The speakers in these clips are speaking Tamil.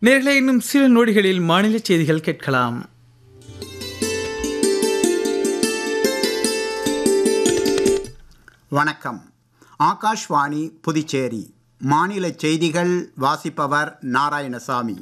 நேர்களை இன்னும் சில நொடிகளில் மாநில செய்திகள் கேட்கலாம் வணக்கம் ஆகாஷ்வாணி புதுச்சேரி மாநில செய்திகள் வாசிப்பவர் நாராயணசாமி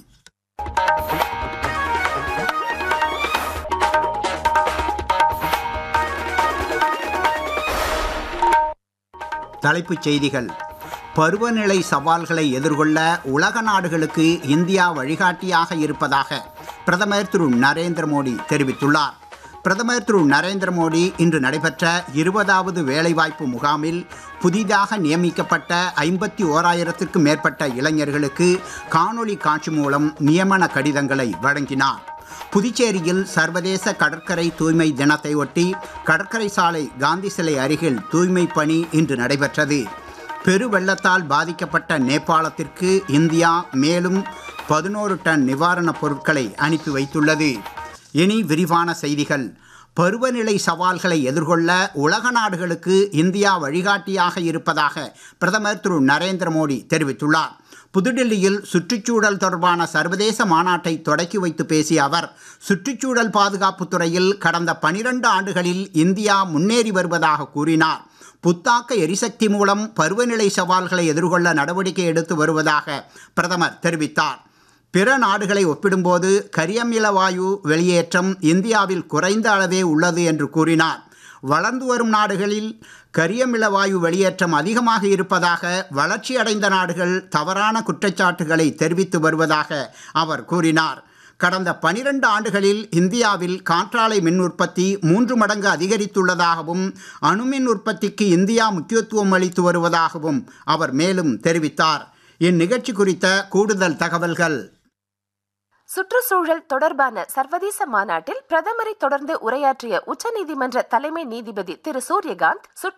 தலைப்புச் செய்திகள் பருவநிலை சவால்களை எதிர்கொள்ள உலக நாடுகளுக்கு இந்தியா வழிகாட்டியாக இருப்பதாக பிரதமர் திரு நரேந்திர மோடி தெரிவித்துள்ளார் பிரதமர் திரு நரேந்திர மோடி இன்று நடைபெற்ற இருபதாவது வேலைவாய்ப்பு முகாமில் புதிதாக நியமிக்கப்பட்ட ஐம்பத்தி ஓராயிரத்திற்கும் மேற்பட்ட இளைஞர்களுக்கு காணொளி காட்சி மூலம் நியமன கடிதங்களை வழங்கினார் புதுச்சேரியில் சர்வதேச கடற்கரை தூய்மை தினத்தை ஒட்டி கடற்கரை சாலை காந்தி சிலை அருகில் தூய்மை பணி இன்று நடைபெற்றது பெருவெள்ளத்தால் பாதிக்கப்பட்ட நேபாளத்திற்கு இந்தியா மேலும் பதினோரு டன் நிவாரணப் பொருட்களை அனுப்பி வைத்துள்ளது இனி விரிவான செய்திகள் பருவநிலை சவால்களை எதிர்கொள்ள உலக நாடுகளுக்கு இந்தியா வழிகாட்டியாக இருப்பதாக பிரதமர் திரு நரேந்திர மோடி தெரிவித்துள்ளார் புதுடில்லியில் சுற்றுச்சூழல் தொடர்பான சர்வதேச மாநாட்டை தொடக்கி வைத்து பேசிய அவர் சுற்றுச்சூழல் பாதுகாப்பு துறையில் கடந்த பனிரெண்டு ஆண்டுகளில் இந்தியா முன்னேறி வருவதாக கூறினார் புத்தாக்க எரிசக்தி மூலம் பருவநிலை சவால்களை எதிர்கொள்ள நடவடிக்கை எடுத்து வருவதாக பிரதமர் தெரிவித்தார் பிற நாடுகளை ஒப்பிடும்போது கரியமில வாயு வெளியேற்றம் இந்தியாவில் குறைந்த அளவே உள்ளது என்று கூறினார் வளர்ந்து வரும் நாடுகளில் கரியமில வாயு வெளியேற்றம் அதிகமாக இருப்பதாக வளர்ச்சியடைந்த நாடுகள் தவறான குற்றச்சாட்டுகளை தெரிவித்து வருவதாக அவர் கூறினார் கடந்த பனிரெண்டு ஆண்டுகளில் இந்தியாவில் காற்றாலை மின் உற்பத்தி மூன்று மடங்கு அதிகரித்துள்ளதாகவும் அணுமின் உற்பத்திக்கு இந்தியா முக்கியத்துவம் அளித்து வருவதாகவும் அவர் மேலும் தெரிவித்தார் இந்நிகழ்ச்சி குறித்த கூடுதல் தகவல்கள் சுற்றுச்சூழல் தொடர்பான சர்வதேச மாநாட்டில் பிரதமரை தொடர்ந்து உரையாற்றிய உச்சநீதிமன்ற தலைமை நீதிபதி திரு சூரியகாந்த்